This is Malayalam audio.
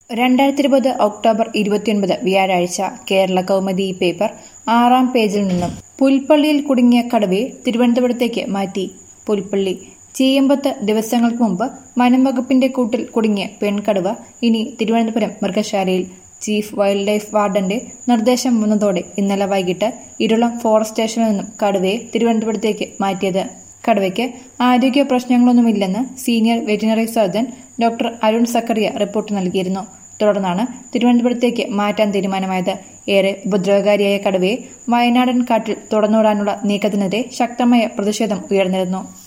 രണ്ടായിരത്തി ഇരുപത് ഒക്ടോബർ ഇരുപത്തിയൊൻപത് വ്യാഴാഴ്ച കേരള കൗമുദി പേപ്പർ ആറാം പേജിൽ നിന്നും പുൽപ്പള്ളിയിൽ കുടുങ്ങിയ കടുവയെ തിരുവനന്തപുരത്തേക്ക് മാറ്റി പുൽപ്പള്ളി ചീയമ്പത്ത് ദിവസങ്ങൾക്ക് മുമ്പ് വനംവകുപ്പിന്റെ കൂട്ടിൽ കുടുങ്ങിയ പെൺകടുവ ഇനി തിരുവനന്തപുരം മൃഗശാലയിൽ ചീഫ് വൈൽഡ് ലൈഫ് വാർഡന്റെ നിർദ്ദേശം വന്നതോടെ ഇന്നലെ വൈകിട്ട് ഇരുളം ഫോറസ്റ്റ് സ്റ്റേഷനിൽ നിന്നും കടുവയെ തിരുവനന്തപുരത്തേക്ക് മാറ്റിയത് കടുവയ്ക്ക് ആരോഗ്യ പ്രശ്നങ്ങളൊന്നുമില്ലെന്ന് senior veterinary surgeon doctor Arun Zacharia report നൽകിയിരുന്നു തുടർന്നാണ് തിരുവനന്തപുരത്തേക്ക് മാറ്റാൻ തീരുമാനമായത് ഏറെ ഉപദ്രവകാരിയായ കടുവയെ വയനാടൻ കാട്ടിൽ തുറന്നുവിടാനുള്ള നീക്കത്തിനെതിരെ ശക്തമായ പ്രതിഷേധം ഉയർന്നിരുന്നു